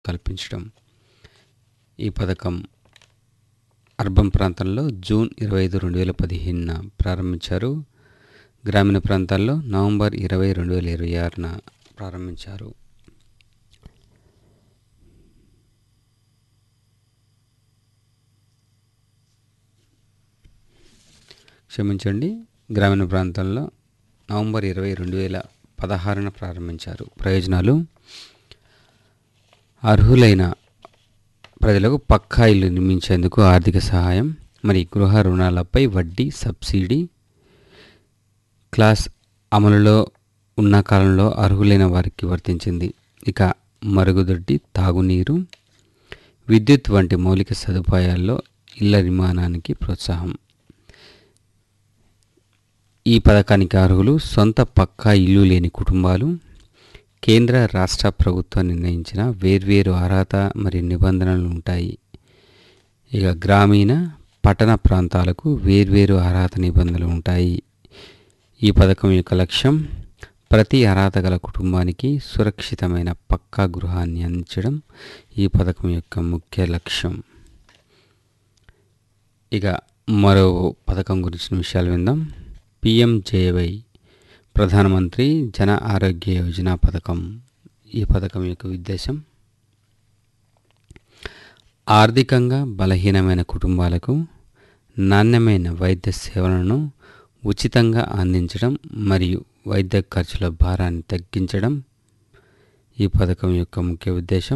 కల్పించడం ఈ పథకం అర్బన్ ప్రాంతంలో జూన్ ఇరవై ఐదు రెండు వేల పదిహేనున ప్రారంభించారు గ్రామీణ ప్రాంతాల్లో నవంబర్ ఇరవై రెండు వేల ఇరవై ఆరున ప్రారంభించారు క్షమించండి గ్రామీణ ప్రాంతాల్లో నవంబర్ ఇరవై రెండు వేల పదహారున ప్రారంభించారు ప్రయోజనాలు అర్హులైన ప్రజలకు పక్కా ఇల్లు నిర్మించేందుకు ఆర్థిక సహాయం మరి గృహ రుణాలపై వడ్డీ సబ్సిడీ క్లాస్ అమలులో ఉన్న కాలంలో అర్హులైన వారికి వర్తించింది ఇక మరుగుదొడ్డి తాగునీరు విద్యుత్ వంటి మౌలిక సదుపాయాల్లో ఇళ్ల నిర్మాణానికి ప్రోత్సాహం ఈ పథకానికి అర్హులు సొంత పక్కా ఇల్లు లేని కుటుంబాలు కేంద్ర రాష్ట్ర ప్రభుత్వం నిర్ణయించిన వేర్వేరు అర్హత మరియు నిబంధనలు ఉంటాయి ఇక గ్రామీణ పట్టణ ప్రాంతాలకు వేర్వేరు అర్హత నిబంధనలు ఉంటాయి ఈ పథకం యొక్క లక్ష్యం ప్రతి అర్హత గల కుటుంబానికి సురక్షితమైన పక్కా గృహాన్ని అందించడం ఈ పథకం యొక్క ముఖ్య లక్ష్యం ఇక మరో పథకం గురించిన విషయాలు విందాం పిఎంజేవై ప్రధానమంత్రి జన ఆరోగ్య యోజన పథకం ఈ పథకం యొక్క ఉద్దేశం ఆర్థికంగా బలహీనమైన కుటుంబాలకు నాణ్యమైన వైద్య సేవలను ఉచితంగా అందించడం మరియు వైద్య ఖర్చుల భారాన్ని తగ్గించడం ఈ పథకం యొక్క ముఖ్య ఉద్దేశం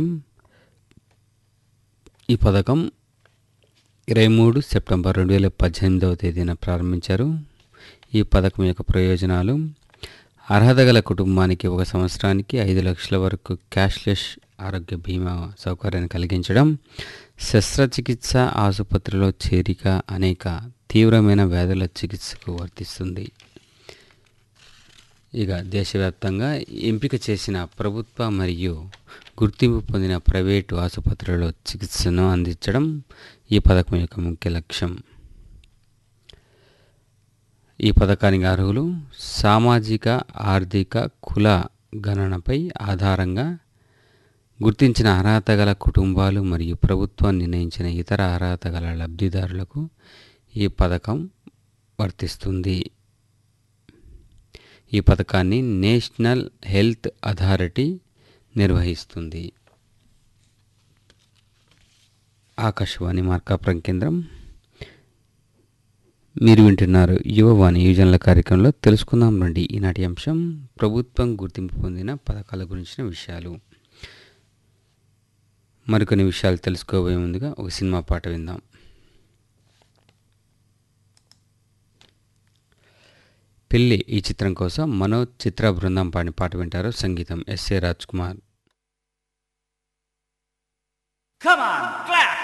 ఈ పథకం ఇరవై మూడు సెప్టెంబర్ రెండు వేల పద్దెనిమిదవ తేదీన ప్రారంభించారు ఈ పథకం యొక్క ప్రయోజనాలు అర్హత గల కుటుంబానికి ఒక సంవత్సరానికి ఐదు లక్షల వరకు క్యాష్లెస్ ఆరోగ్య బీమా సౌకర్యాన్ని కలిగించడం శస్త్రచికిత్స ఆసుపత్రిలో చేరిక అనేక తీవ్రమైన వ్యాధుల చికిత్సకు వర్తిస్తుంది ఇక దేశవ్యాప్తంగా ఎంపిక చేసిన ప్రభుత్వ మరియు గుర్తింపు పొందిన ప్రైవేటు ఆసుపత్రులలో చికిత్సను అందించడం ఈ పథకం యొక్క ముఖ్య లక్ష్యం ఈ పథకానికి అర్హులు సామాజిక ఆర్థిక కుల గణనపై ఆధారంగా గుర్తించిన అర్హత గల కుటుంబాలు మరియు ప్రభుత్వం నిర్ణయించిన ఇతర అర్హత గల లబ్ధిదారులకు ఈ పథకం వర్తిస్తుంది ఈ పథకాన్ని నేషనల్ హెల్త్ అథారిటీ నిర్వహిస్తుంది ఆకాశవాణి మార్కాపురం కేంద్రం మీరు వింటున్నారు యువవాణి యువజనుల కార్యక్రమంలో తెలుసుకుందాం రండి ఈనాటి అంశం ప్రభుత్వం గుర్తింపు పొందిన పథకాల గురించిన విషయాలు మరికొన్ని విషయాలు తెలుసుకోబోయే ముందుగా ఒక సినిమా పాట విందాం పెళ్ళి ఈ చిత్రం కోసం మనోజ్ చిత్ర బృందం పాడిన పాట వింటారు సంగీతం S A Raj Kumar Come on, clap!